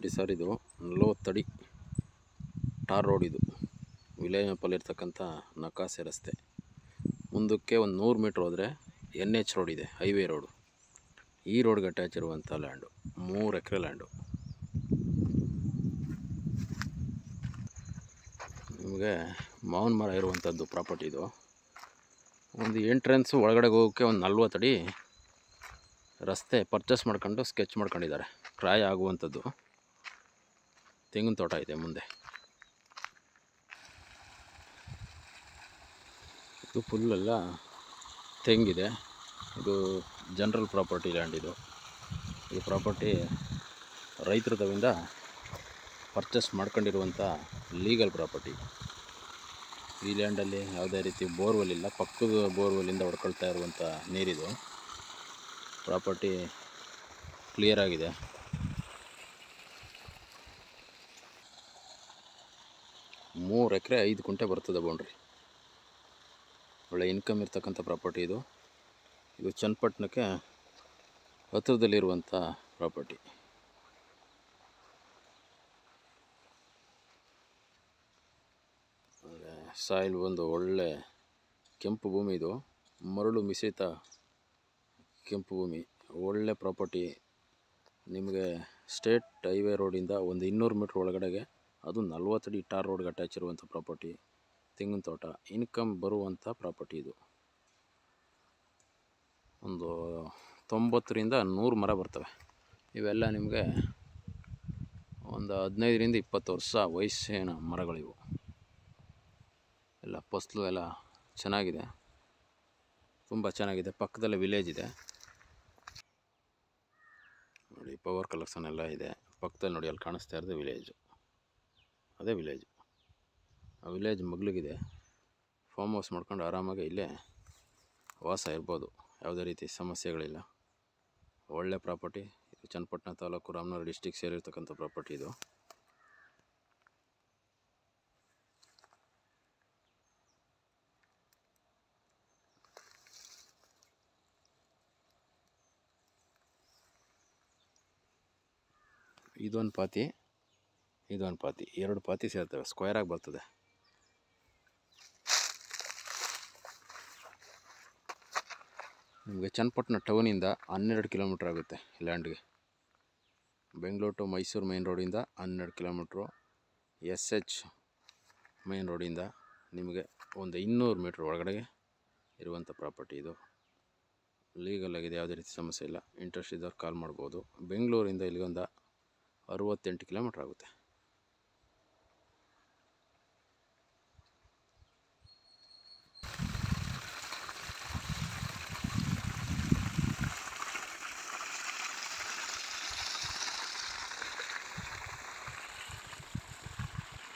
property sir ಇದು ನಲವತ್ತಡಿ tar road ಇದು ವಿಲೇಜಪ್ಪಲ್ಲಿ ಇರ್ತಕ್ಕಂಥ ನಕಾಸೆ ರಸ್ತೆ ಮುಂದಕ್ಕೆ ಒಂದು ನೂರು ಮೀಟ್ರ್ ಹೋದರೆ ಎನ್ ಎಚ್ ರೋಡ್ ಇದೆ ಹೈವೇ ರೋಡು ಈ ರೋಡ್ಗೆ ಅಟ್ಯಾಚ್ ಇರುವಂಥ ಲ್ಯಾಂಡು ಮೂರು ಎಕರೆ ಲ್ಯಾಂಡು ನಿಮಗೆ ಮಾವಿನ ಮರ ಇರುವಂಥದ್ದು ಪ್ರಾಪರ್ಟಿ ಇದು ಒಂದು ಎಂಟ್ರೆನ್ಸು ಒಳಗಡೆ ಹೋಗೋಕ್ಕೆ ಒಂದು ನಲ್ವತ್ತು ಅಡಿ ರಸ್ತೆ ಪರ್ಚೇಸ್ ಮಾಡ್ಕೊಂಡು ಸ್ಕೆಚ್ ಮಾಡ್ಕೊಂಡಿದ್ದಾರೆ ಕ್ರಾಯ್ ಆಗುವಂಥದ್ದು ತೆಂಗಿನ ತೋಟ ಇದೆ ಮುಂದೆ ಇದು ಫುಲ್ಲೆಲ್ಲ ತೆಂಗಿದೆ ಇದು ಜನರಲ್ ಪ್ರಾಪರ್ಟಿ ಲ್ಯಾಂಡ್ ಇದು ಈ ಪ್ರಾಪರ್ಟಿ ರೈತರ ತವಿಂದ ಪರ್ಚೇಸ್ ಮಾಡ್ಕೊಂಡಿರುವಂಥ ಲೀಗಲ್ ಪ್ರಾಪರ್ಟಿ ಈ ಲ್ಯಾಂಡಲ್ಲಿ ಯಾವುದೇ ರೀತಿ ಬೋರ್ವೆಲ್ ಇಲ್ಲ ಪಕ್ಕದ ಬೋರ್ವೆಲ್ಲಿಂದ ಹೊಡ್ಕೊಳ್ತಾ ಇರುವಂಥ ನೀರಿದು ಪ್ರಾಪರ್ಟಿ ಕ್ಲಿಯರ್ ಆಗಿದೆ ಮೂರು ಎಕರೆ ಐದು ಕುಂಟೆ ಬರ್ತದೆ ಬೌಂಡ್ರಿ ಒಳ್ಳೆ ಇನ್ಕಮ್ ಇರ್ತಕ್ಕಂಥ ಪ್ರಾಪರ್ಟಿ ಇದು ಇದು ಚನ್ನಪಟ್ಟಣಕ್ಕೆ ಹತ್ತಿರದಲ್ಲಿರುವಂಥ ಪ್ರಾಪರ್ಟಿ ಸಾಯಿಲ್ ಒಂದು ಒಳ್ಳೆ ಕೆಂಪು ಭೂಮಿ ಇದು ಮರಳು ಮಿಶ್ರಿತ ಕೆಂಪು ಭೂಮಿ ಒಳ್ಳೆ ಪ್ರಾಪರ್ಟಿ ನಿಮಗೆ ಸ್ಟೇಟ್ ಹೈವೇ ರೋಡಿಂದ ಒಂದು ಇನ್ನೂರು ಮೀಟ್ರ್ ಒಳಗಡೆಗೆ ಅದು ನಲ್ವತ್ತಡಿ ಟಾರ್ ರೋಡ್ಗೆ ಅಟ್ಯಾಚ್ ಇರುವಂಥ ಪ್ರಾಪರ್ಟಿ ತೆಂಗಿನ ತೋಟ ಇನ್ಕಮ್ ಬರುವಂಥ ಪ್ರಾಪರ್ಟಿ ಇದು ಒಂದು ತೊಂಬತ್ತರಿಂದ ನೂರು ಮರ ಬರ್ತವೆ ಇವೆಲ್ಲ ನಿಮಗೆ ಒಂದು ಹದಿನೈದರಿಂದ ಇಪ್ಪತ್ತು ವರ್ಷ ವಯಸ್ಸಿನ ಮರಗಳಿವು ಎಲ್ಲ ಫಸ್ಲು ಎಲ್ಲ ಚೆನ್ನಾಗಿದೆ ತುಂಬ ಚೆನ್ನಾಗಿದೆ ಪಕ್ಕದಲ್ಲೇ ವಿಲೇಜ್ ಇದೆ ನೋಡಿ ಪವರ್ ಕಲೆಕ್ಷನ್ ಎಲ್ಲ ಇದೆ ಪಕ್ಕದಲ್ಲಿ ನೋಡಿ ಅಲ್ಲಿ ಕಾಣಿಸ್ತಾ ಇರೋದು ವಿಲೇಜು ಅದೇ ವಿಲೇಜ್ ಆ ವಿಲೇಜ್ ಮಗ್ಲಿಗಿದೆ ಫಾರ್ಮ್ ಹೌಸ್ ಮಾಡ್ಕೊಂಡು ಆರಾಮಾಗಿ ಇಲ್ಲೇ ವಾಸ ಇರ್ಬೋದು ಯಾವುದೇ ರೀತಿ ಸಮಸ್ಯೆಗಳಿಲ್ಲ ಒಳ್ಳೆ ಪ್ರಾಪರ್ಟಿ ಇದು ಚನ್ನಪಟ್ಟಣ ತಾಲೂಕು ರಾಮನಗರ ಡಿಸ್ಟಿಕ್ ಸೇರಿರ್ತಕ್ಕಂಥ ಪ್ರಾಪರ್ಟಿ ಇದು ಇದೊಂದು ಪಾತಿ ಇದೊಂದು ಪಾತಿ ಎರಡು ಪಾತಿ ಸೇರ್ತವೆ ಸ್ಕ್ವೇರಾಗಿ ಬರ್ತದೆ ನಿಮಗೆ ಚನ್ನಪಟ್ಟಣ ಟೌನಿಂದ ಹನ್ನೆರಡು ಕಿಲೋಮೀಟ್ರ್ ಆಗುತ್ತೆ ಲ್ಯಾಂಡ್ಗೆ ಬೆಂಗಳೂರು ಟು ಮೈಸೂರು ಮೈನ್ ರೋಡಿಂದ ಹನ್ನೆರಡು ಕಿಲೋಮೀಟ್ರು ಎಸ್ ಎಚ್ ಮೈನ್ ರೋಡಿಂದ ನಿಮಗೆ ಒಂದು ಇನ್ನೂರು ಮೀಟ್ರ್ ಒಳಗಡೆಗೆ ಇರುವಂಥ ಪ್ರಾಪರ್ಟಿ ಇದು ಲೀಗಲ್ ಆಗಿದೆ ಯಾವುದೇ ರೀತಿ ಸಮಸ್ಯೆ ಇಲ್ಲ ಇಂಟ್ರೆಸ್ಟ್ ಇದ್ದವ್ರು ಕಾಲ್ ಮಾಡ್ಬೋದು ಬೆಂಗಳೂರಿಂದ ಇಲ್ಲಿಗೊಂದು ಅರುವತ್ತೆಂಟು ಕಿಲೋಮೀಟ್ರ್ ಆಗುತ್ತೆ